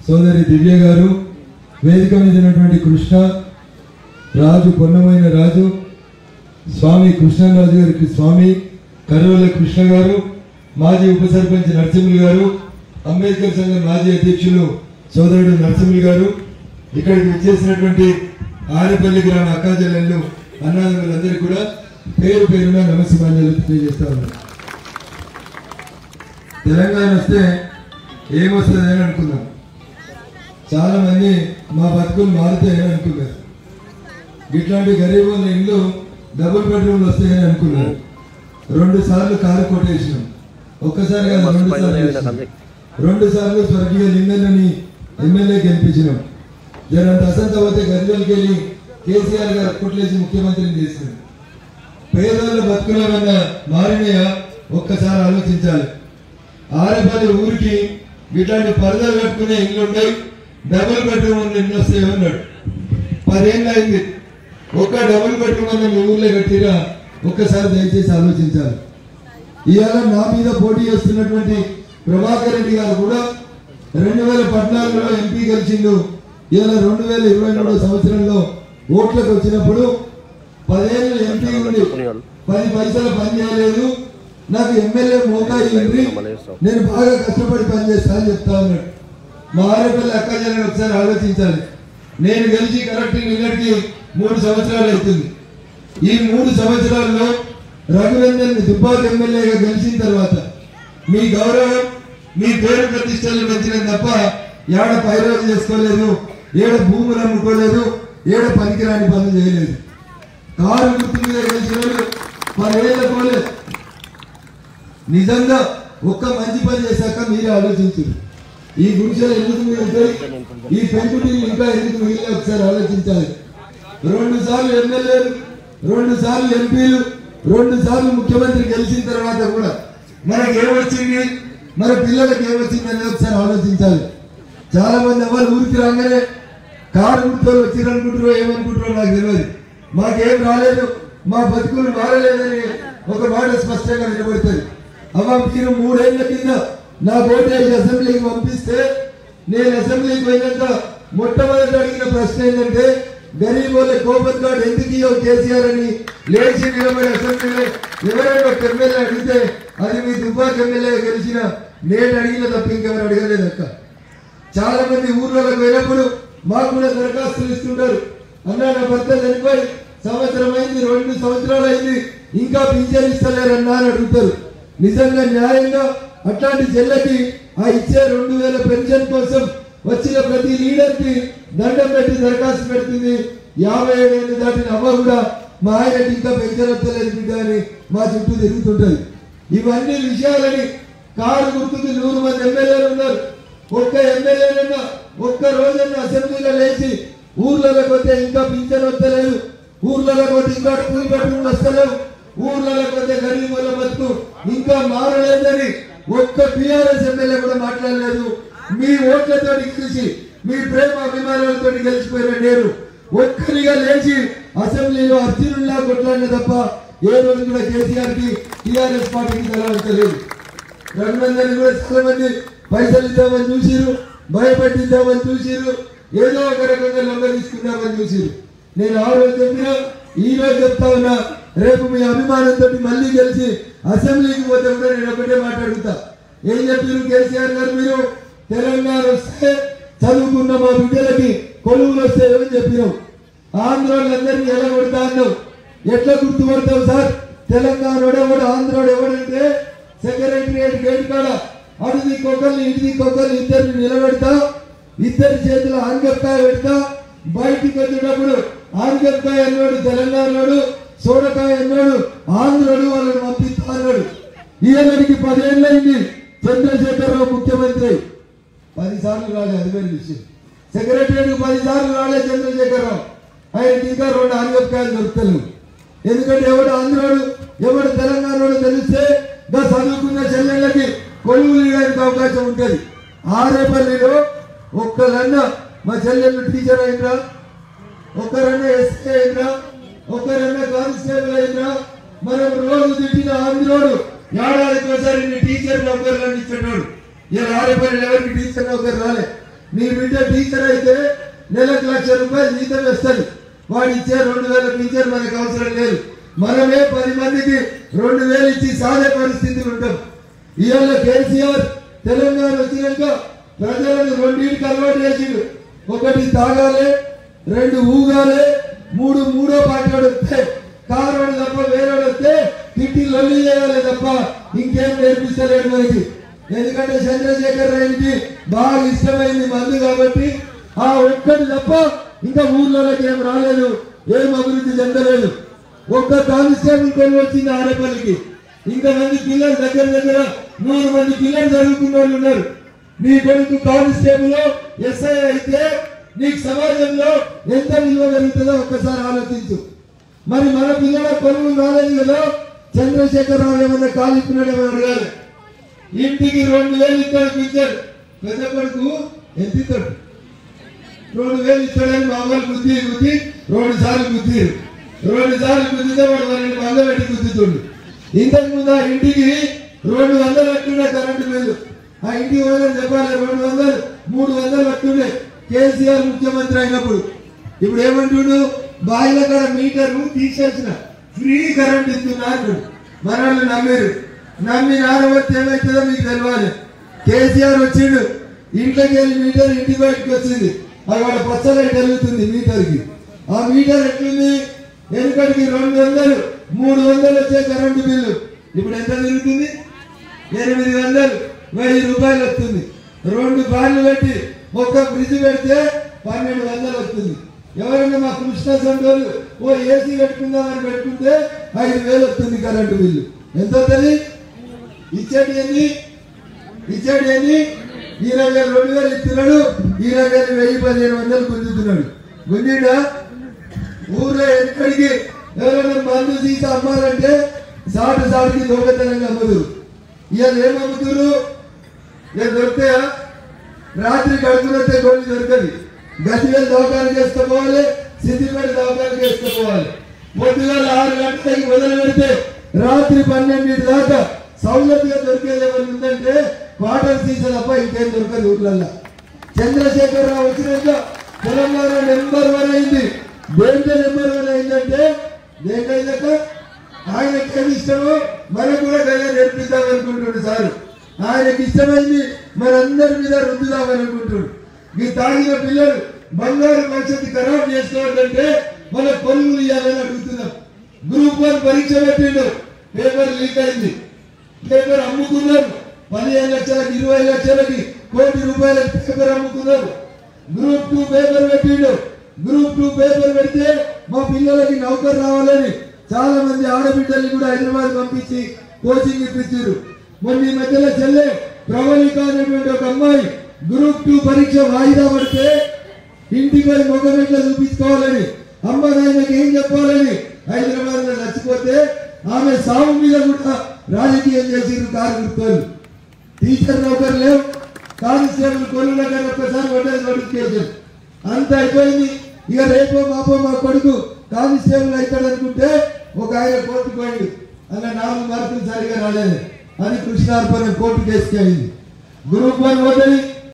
సోదరి దివ్య గారు వేదిక మీద ఉన్నటువంటి కృష్ణ రాజు పొన్నమైన రాజు స్వామి కృష్ణరాజు గారికి స్వామి కర్రోల కృష్ణ గారు మాజీ ఉప సర్పంచ్ నరసింహులు గారు అంబేద్కర్ సంఘం మాజీ అధ్యక్షులు సోదరుడు నరసింహులు గారు ఇక్కడికి వచ్చేసినటువంటి ఆరేపల్లి గ్రామ అక్కాజల్లు అన్నదమ్ములందరికీ కూడా పేరు పేరున నమస్కారాలు తెలియజేస్తా ఉన్నారు తెలంగాణ వస్తే ఏమొస్తుంది అని అనుకున్నాం చాలా మంది మా బతుకులు మారుతాయని అనుకున్నారు ఇట్లాంటి గరీబ్ వాళ్ళ ఇల్లు డబుల్ బెడ్రూమ్లు వస్తాయని అనుకున్నారు రెండు సార్లు కారు కొట్టేసినాం ఒక్కసారి కాదు రెండు సార్లు చేసినాం. రెండు సార్లు స్వర్గీయ లింగన్నని ఎమ్మెల్యే గెలిపించినాం జరంత అసంత పోతే గరిజోలకి వెళ్ళి కేసీఆర్ గారు కొట్లేసి ముఖ్యమంత్రిని చేసినాం పేదవాళ్ళ బతుకులేమన్నా మారినాయా ఒక్కసారి ఆలోచించాలి ఆరేపల్లి ఊరికి ఇట్లాంటి పరదాలు కట్టుకునే ఇల్లు ఉన్నాయి డబుల్ బెడ్రూమ్ ఉన్న ఇల్లు వస్తాయి అన్నాడు పదేళ్ళు అయింది ఒక్క డబుల్ బెడ్రూమ్ అన్న మీ ఊర్లో కట్టిరా ఒక్కసారి దయచేసి ఆలోచించాలి ఇవాళ నా మీద పోటీ చేస్తున్నటువంటి ప్రభాకర్ రెడ్డి గారు కూడా రెండు వేల పద్నాలుగులో ఎంపీ గెలిచిండు ఇవాళ రెండు వేల ఇరవై మూడో సంవత్సరంలో ఓట్లకు వచ్చినప్పుడు పదేళ్ళు ఎంపీ ఉండి పది పైసలు పని చేయలేదు నాకు ఎమ్మెల్యే మోకా ఇవ్వండి నేను బాగా కష్టపడి పని చేస్తా అని చెప్తా ఉన్నాడు మా ఆరేపల్లి అక్క జనని ఒకసారి ఆలోచించాలి నేను గెలిచి కరెక్ట్ నిన్నటికి మూడు సంవత్సరాలు అవుతుంది ఈ మూడు సంవత్సరాల్లో రఘునందన్ దుబ్బాక్ ఎమ్మెల్యేగా గెలిచిన తర్వాత మీ గౌరవం మీ పేరు ప్రతిష్టలు పెంచడం తప్ప ఏడ పైరోజు చేసుకోలేదు ఏడ భూములు అమ్ముకోలేదు ఏడ పనికిరాని పనులు చేయలేదు కారు గుర్తు మీద గెలిచిన వాళ్ళు పదేళ్ల పోలేదు నిజంగా ఒక్క మంచి పని చేశాక మీరే ఆలోచించు ఈ గుడిసెలు ఎందుకు మిగులుతాయి ఈ పెంకుటీలు ఇంకా ఎందుకు మిగిలిన ఒకసారి ఆలోచించాలి రెండు సార్లు ఎమ్మెల్యేలు రెండు సార్లు ఎంపీలు రెండు సార్లు ముఖ్యమంత్రి గెలిచిన తర్వాత కూడా మనకి ఏమొచ్చింది మన పిల్లలకి ఏమొచ్చింది అనేది ఒకసారి ఆలోచించాలి చాలా మంది ఎవరు ఊరికి రాగానే కారు గుర్తులు వచ్చి అనుకుంటారో ఏమనుకుంటారో నాకు తెలియదు మాకేం రాలేదు మా బతుకులు మారలేదని ఒక మాట స్పష్టంగా నిలబడుతుంది అవ్వ మీరు మూడేళ్ల కింద నా ఓటేజ్ అసెంబ్లీకి పంపిస్తే నేను అసెంబ్లీకి పోయినాక మొట్టమొదటి అడిగిన ప్రశ్న ఏంటంటే గరీబ్ వాళ్ళ కోపం కార్డు ఎందుకు ఇవ్వవు కేసీఆర్ అని లేచి నిలబడి అసెంబ్లీలో ఎవరైనా ఒక ఎమ్మెల్యే అడిగితే అది మీ దుబ్బాక్ ఎమ్మెల్యే గెలిచిన నేను అడిగిన తప్ప ఇంకెవరు అడగలేదు అక్క చాలా మంది ఊర్లకు పోయినప్పుడు మాకు కూడా దరఖాస్తులు ఇస్తుంటారు అన్నా నా భర్త చనిపోయి సంవత్సరం అయింది రెండు సంవత్సరాలు అయింది ఇంకా పింఛన్ ఇస్తలేరన్నా అని అడుగుతారు నిజంగా న్యాయంగా అట్లాంటి చెల్లెకి ఆ ఇచ్చే రెండు వేల పెన్షన్ కోసం వచ్చిన ప్రతి లీడర్ కి దండం పెట్టి దరఖాస్తు పెడుతుంది యాభై ఏళ్ళు దాటిన అవ్వ కూడా మా ఆయనకి ఇంకా పెన్షన్ వస్తలేదు బిడ్డ అని మా చుట్టూ తిరుగుతుంటది ఇవన్నీ విషయాలని కారు గుర్తుకు నూరు మంది ఎమ్మెల్యేలు ఉన్నారు ఒక్క ఎమ్మెల్యేలన్నా ఒక్క రోజన్నా అసెంబ్లీలో లేచి ఊర్లలో పోతే ఇంకా పింఛన్ వస్తలేదు ఊర్లలో పోతే ఇంకా కూలి బెడ్రూమ్ వస్తలేవు ఊర్లలో పోతే గరీబ్ వాళ్ళ బతుకు ఇంకా మారలేదని ఒక్క టిఆర్ఎస్ ఎమ్మెల్యే కూడా మాట్లాడలేదు మీ ఓట్లతో గెలిచి మీ ప్రేమ అభిమానాలతో గెలిచిపోయిన నేను ఒక్కరిగా లేచి అసెంబ్లీలో అర్జునుల్లా కొట్లాడిన తప్ప ఏ రోజు కూడా కేసీఆర్ కి టిఆర్ఎస్ పార్టీకి తెలవలేదు రఘునందన్ కూడా చాలా మంది పైసలు ఇద్దామని చూసిరు భయపెట్టిద్దామని చూసిరు ఏదో ఒక రకంగా లొంగ తీసుకుందామని చూసిరు నేను ఆ రోజు చెప్పినా ఈ రోజు చెప్తా ఉన్నా రేపు మీ అభిమానంతో మళ్ళీ గెలిచి అసెంబ్లీకి పోతే కూడా నేను ఒకటే మాట్లాడుతా ఏం చెప్పారు కేసీఆర్ గారు మీరు తెలంగాణ వస్తే చదువుకున్న మా బిడ్డలకి కొలువులు వస్తే ఏమని చెప్పినాం ఆంధ్రోళ్ళందరినీ ఎలా కొడతా అన్నావు ఎట్లా గుర్తుపడతావు సార్ తెలంగాణ ఎవడు ఆంధ్రోడు ఎవడంటే సెక్రటరియట్ గేట్ కాడ అటు దిక్కొకరిని ఇటు దిక్కొకరిని ఇద్దరిని నిలబెడతా ఇద్దరి చేతిలో ఆంగప్కాయ పెడతా బయటికి వచ్చేటప్పుడు ఆంగప్కాయ అన్నాడు తెలంగాణలోడు సోడకాయ అన్నాడు ఆంధ్రుడు వాళ్ళని పంపిస్తా అన్నాడు ఈయనకి పదేళ్ళైంది చంద్రశేఖరరావు ముఖ్యమంత్రి పది సార్లు రాలే అది వేరే విషయం సెక్రటరీకి పది సార్లు రాలే చంద్రశేఖరరావు ఆయనకి ఇంకా రెండు ఆంగప్కాయలు దొరుకుతలేవు ఎందుకంటే ఎవడు ఆంధ్రుడు ఎవడు తెలంగాణలో తెలిస్తే దా చదువుకున్న చెల్లెళ్ళకి కొలువులు ఇవ్వడానికి అవకాశం ఉంటుంది ఆరేపల్లిలో ఒక్కలన్నా మా చెల్లెళ్ళు టీచర్ అయినరా ఒక్కరన్నా ఎస్ఐ అయినరా ఒక్కరన్నా కానిస్టేబుల్ అయినరా మనం రోజు తిట్టిన ఆంధ్రోడు ఏడాదికి ఒకసారి నీ టీచర్ నౌకర్లను ఇచ్చేటోడు ఇలా ఆరేపల్లి ఎవరికి టీచర్ నౌకర్ రాలే నీ బిడ్డ టీచర్ అయితే నెలకు లక్ష రూపాయలు జీతం వేస్తాడు వాడు ఇచ్చే రెండు వేల పింఛన్ మనకు అవసరం లేదు మనమే పది మందికి రెండు వేలు ఇచ్చి సాగే పరిస్థితులు ఉంటాం ఇవాళ కేసీఆర్ తెలంగాణ వచ్చినాక ప్రజలను రెండింటికి అలవాటు చేసిండు ఒకటి తాగాలి రెండు ఊగాలి మూడు మూడో పాటలు వస్తే కారోడు తప్ప వేరేడు వస్తే తిట్టి లొల్లి చేయాలి తప్ప ఇంకేం నేర్పిస్తలేడు మనకి ఎందుకంటే చంద్రశేఖర్ రావుకి బాగా ఇష్టమైంది మందు కాబట్టి ఆ ఒక్కటి తప్ప ఇంకా ఊర్లోకి ఏం రాలేదు ఏం అభివృద్ధి చెందలేదు ఒక్క కానిస్టేబుల్ కొని వచ్చింది ఆరేపల్లికి ఇంకా మంది పిల్లలు దగ్గర దగ్గర నూరు మంది పిల్లలు చదువుకున్న వాళ్ళు ఉన్నారు నీ కొడుకు కానిస్టేబుల్ ఎస్ఐ అయితే నీకు సమాజంలో ఎంత విలువ పెరుగుతుందో ఒక్కసారి ఆలోచించు మరి మన పిల్లల కొలువు రాలేదు కదా చంద్రశేఖరరావు ఏమన్నా కాలిస్తున్నాడు ఏమన్నా అడగాలి ఇంటికి రెండు వేలు ఇస్తాడు పింఛన్ పెద్ద కొడుకు ఎంత ఇస్తాడు రెండు వేలు ఇస్తాడని మామూలు బుద్ధి బుద్ధి రెండు సార్లు బుద్ధి రెండు సార్లు గుద్దితే వాడు రెండు వందలు పెట్టి గుద్దుతుండు ఇంతకు ముందు ఆ ఇంటికి రెండు వందలు కట్టుండే కరెంటు బిల్లు ఆ ఇంటికి పోయిన చెప్పాలి రెండు వందలు మూడు వందలు కట్టుండే కేసీఆర్ ముఖ్యమంత్రి అయినప్పుడు ఇప్పుడు ఏమంటుండు బాయిల కాడ మీటర్ తీసేసిన ఫ్రీ కరెంట్ ఇస్తున్నా అంటుండు మన వాళ్ళు నమ్మారు నమ్మి నానబట్టి ఏమవుతుందో మీకు తెలియాలి కేసీఆర్ వచ్చిండు ఇంట్లోకి వెళ్ళి మీటర్ ఇంటి బయటకు వచ్చింది అది వాళ్ళ పచ్చగా జరుగుతుంది మీటర్కి ఆ మీటర్ ఎట్లుంది వెనుకటికి రెండు వందలు మూడు వందలు వచ్చే కరెంటు బిల్లు ఇప్పుడు ఎంత తిరుగుతుంది ఎనిమిది వందలు వెయ్యి రూపాయలు వస్తుంది రెండు ఫ్యాన్లు పెట్టి ఒక్క ఫ్రిడ్జ్ పెడితే పన్నెండు వందలు వస్తుంది ఎవరైనా మా కృష్ణ సంఘాలు ఓ ఏసీ పెట్టుకుందామని పెట్టుకుంటే ఐదు వేలు వస్తుంది కరెంటు బిల్లు ఎంత వస్తుంది ఇచ్చేది ఏంది ఇచ్చాడు ఏంది ఇరవై వేలు రెండు వేలు ఇస్తున్నాడు ఇరవై వేలు వెయ్యి పదిహేను వందలు గుంజుతున్నాడు గుంజిడా ఊర్లో ఎక్కడికి ఎవరైనా మందు తీసి అమ్మాలంటే సాటు సాటుకి దొంగతనంగా అమ్మదు ఇవాళ ఏం అమ్ముతున్నారు ఇక దొరుకుతాయా రాత్రి కడుపునొస్తే గోళీ దొరకదు గతివేలు దవాఖానకి వేసుకోపోవాలి సిద్దిపేట దవాఖానకి వేసుకోపోవాలి పొద్దుగాల ఆరు గంటలకి మొదలు పెడితే రాత్రి పన్నెండింటి దాకా సౌలభ్యంగా దొరికేది ఏమైనా ఉందంటే వాటర్ సీసా తప్ప ఇంకేం దొరకదు ఊర్లల్లో చంద్రశేఖరరావు వచ్చినాక తెలంగాణ నెంబర్ వన్ అయింది దేంట్లో నెంబర్ వన్ అయిందంటే దేంట్లో ఆయనకి ఏమి ఇష్టమో మనకు కూడా గదే నేర్పిద్దాం అనుకుంటుండు సార్ ఆయనకి ఇష్టమైంది మనందరి మీద రుద్దుదాం అనుకుంటుండు ఈ తాగిన పిల్లలు బంగారు భవిష్యత్తు ఖరాబ్ చేసుకోవాలంటే మన కొలువులు ఇవ్వాలని అడుగుతున్నాం గ్రూప్ వన్ పరీక్ష పెట్టిండు పేపర్ లీక్ అయింది పేపర్ అమ్ముకున్నారు పదిహేను లక్షలకి ఇరవై లక్షలకి కోటి రూపాయల పేపర్ అమ్ముకున్నారు గ్రూప్ టూ పేపర్ పెట్టిండు గ్రూప్ టూ పేపర్ పెడితే మా పిల్లలకి నౌకరు రావాలని చాలా మంది ఆడబిడ్డల్ని కూడా హైదరాబాద్ పంపించి కోచింగ్ ఇప్పించారు మొన్న ఈ మధ్యలో చెల్లె ప్రవళిక అనేటువంటి ఒక అమ్మాయి గ్రూప్ టూ పరీక్ష వాయిదా పడితే ఇంటికి పోయి ముఖం ఎట్లా చూపించుకోవాలని అమ్మ నాయనకి ఏం చెప్పాలని హైదరాబాద్ లో చచ్చిపోతే ఆమె సాగు మీద కూడా రాజకీయం చేసిండ్రు కారు గుర్తోళ్ళు టీచర్ నౌకర్ లేవు కానిస్టేబుల్ కొలువుల గారు ఒక్కసారి ఒకటే నోటిఫికేషన్ అంత అయిపోయింది ఇక రేపో మాపో మా కొడుకు కానిస్టేబుల్ అవుతాడు అనుకుంటే ఒక ఆయన కోర్టుకు పోయింది అలా నాలుగు మార్కులు సరిగా రాలేదు అని కృష్ణార్పణ కోర్టు కేసుకి అయింది గ్రూప్ వన్ పోతుంది